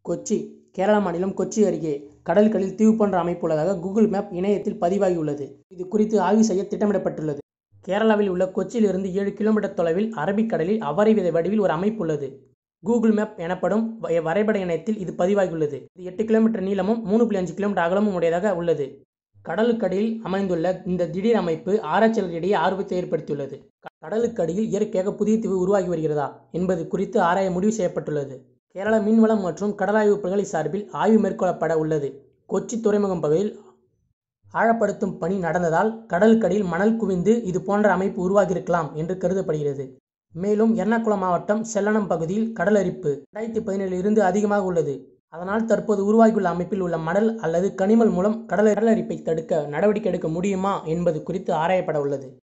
கொச்சி கேரள மாநிலம் கொச்சி அருகே கடலுக்கடியில் தீவு போன்ற அமைப்பு உள்ளதாக கூகுள் மேப் இணையத்தில் பதிவாகியுள்ளது இது குறித்து ஆய்வு செய்ய திட்டமிடப்பட்டுள்ளது கேரளாவில் உள்ள கொச்சியிலிருந்து ஏழு கிலோமீட்டர் தொலைவில் அரபிக்கடலில் அவரை விதை வடிவில் ஒரு அமைப்பு உள்ளது கூகுள் மேப் எனப்படும் வ- வரைபட இணையத்தில் இது பதிவாகியுள்ளது இது எட்டு கிலோமீட்டர் நீளமும் மூணு புள்ளி அஞ்சு கிலோமீட்டர் அகலமும் உடையதாக உள்ளது கடலுக்கடியில் அமைந்துள்ள இந்த திடீர் அமைப்பு ஆராய்ச்சியாளர்களிடையே ஆர்வத்தை ஏற்படுத்தியுள்ளது க- கடலுக்கடியில் இயற்கையாக புதிய தீவு உருவாகி வருகிறதா என்பது குறித்து ஆராய முடிவு செய்யப்பட்டுள்ளது கேரள மீன்வளம் மற்றும் கடலாய்வு பல்கலை சார்பில் ஆய்வு மேற்கொள்ளப்பட உள்ளது கொச்சி துறைமுகம் பகுதியில் ஆழப்படுத்தும் பணி நடந்ததால் கடலுக்கடியில் மணல் குவிந்து இது போன்ற அமைப்பு உருவாகியிருக்கலாம் என்று கருதப்படுகிறது மேலும் எர்ணாகுளம் மாவட்டம் செல்லனம் பகுதியில் கடல் அரிப்பு ரெண்டாயிரத்தி பதினேழில் இருந்து அதிகமாக உள்ளது அதனால் தற்போது உருவாகியுள்ள அமைப்பில் உள்ள மணல் அல்லது கனிமல் மூலம் கடல் கடல் அரிப்பை தடுக்க நடவடிக்கை எடுக்க முடியுமா என்பது குறித்து ஆராயப்பட உள்ளது